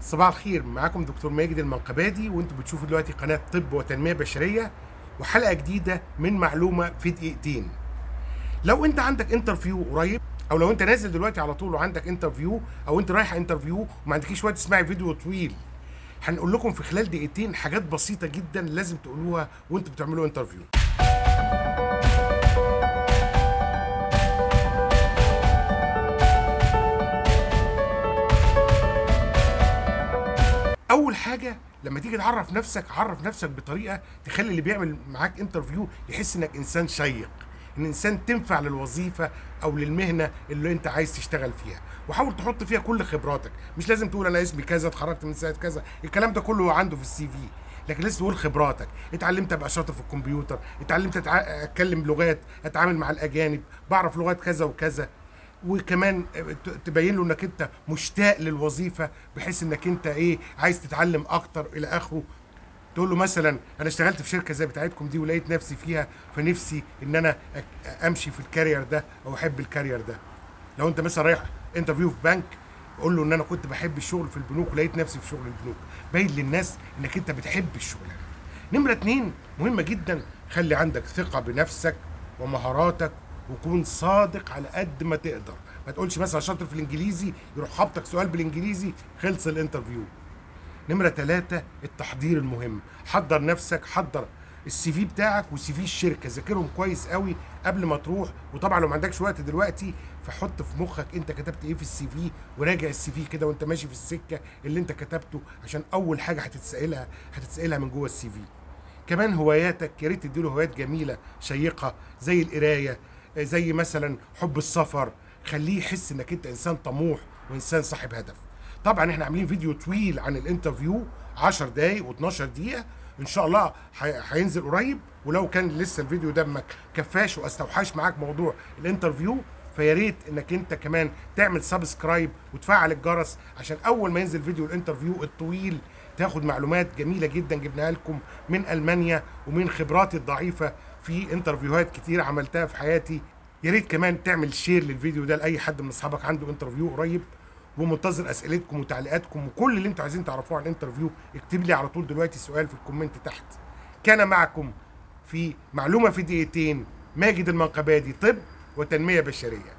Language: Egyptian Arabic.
صباح الخير معاكم دكتور ماجد المنقبادي وانتم بتشوفوا دلوقتي قناه طب وتنميه بشريه وحلقه جديده من معلومه في دقيقتين لو انت عندك انترفيو قريب او لو انت نازل دلوقتي على طول وعندك انترفيو او انت رايح انترفيو وما عندكيش وقت تسمعي فيديو طويل هنقول لكم في خلال دقيقتين حاجات بسيطه جدا لازم تقولوها وانتوا بتعملوا انترفيو اول حاجه لما تيجي تعرف نفسك عرف نفسك بطريقه تخلي اللي بيعمل معاك انترفيو يحس انك انسان شيق ان انسان تنفع للوظيفه او للمهنه اللي انت عايز تشتغل فيها وحاول تحط فيها كل خبراتك مش لازم تقول انا اسمي كذا اتخرجت من سنه كذا الكلام ده كله عنده في السي في لكن لازم تقول خبراتك اتعلمت ابقى شاطر في الكمبيوتر اتعلمت أتع... اتكلم لغات اتعامل مع الاجانب بعرف لغات كذا وكذا وكمان تبين له انك انت مشتاق للوظيفه بحيث انك انت ايه عايز تتعلم اكتر الى اخره تقول له مثلا انا اشتغلت في شركه زي بتاعتكم دي ولقيت نفسي فيها فنفسي ان انا امشي في الكارير ده او احب الكارير ده لو انت مثلا رايح انترفيو في بنك قول له ان انا كنت بحب الشغل في البنوك ولقيت نفسي في شغل البنوك باين للناس انك انت بتحب الشغل نمره اتنين مهمه جدا خلي عندك ثقه بنفسك ومهاراتك وكون صادق على قد ما تقدر ما تقولش مثلا شاطر في الانجليزي يروح خبطك سؤال بالانجليزي خلص الانترفيو نمره ثلاثة التحضير المهم حضر نفسك حضر السي في بتاعك وسي في الشركه ذاكرهم كويس قوي قبل ما تروح وطبعا لو ما عندكش وقت دلوقتي فحط في مخك انت كتبت ايه في السي في وراجع السي في كده وانت ماشي في السكه اللي انت كتبته عشان اول حاجه هتتسالها هتتسالها من جوه السي في كمان هواياتك يا ريت تديله هوايات جميله شيقه زي القرايه زي مثلا حب السفر خليه يحس انك انت انسان طموح وانسان صاحب هدف طبعا احنا عاملين فيديو طويل عن الانترفيو 10 دقايق و12 دقيقه ان شاء الله هينزل قريب ولو كان لسه الفيديو ده ما كفاش واستوحاش معاك موضوع الانترفيو فيا ريت انك انت كمان تعمل سبسكرايب وتفعل الجرس عشان اول ما ينزل فيديو الانترفيو الطويل تاخد معلومات جميله جدا جبناها لكم من المانيا ومن خبراتي الضعيفه في انترفيوهات كتير عملتها في حياتي يا ريت كمان تعمل شير للفيديو ده لاي حد من اصحابك عنده انترفيو قريب ومنتظر اسئلتكم وتعليقاتكم وكل اللي انتوا عايزين تعرفوه عن الانترفيو اكتب لي على طول دلوقتي سؤال في الكومنت تحت كان معكم في معلومه في دقيقتين ماجد المنقبادي طب وتنميه بشريه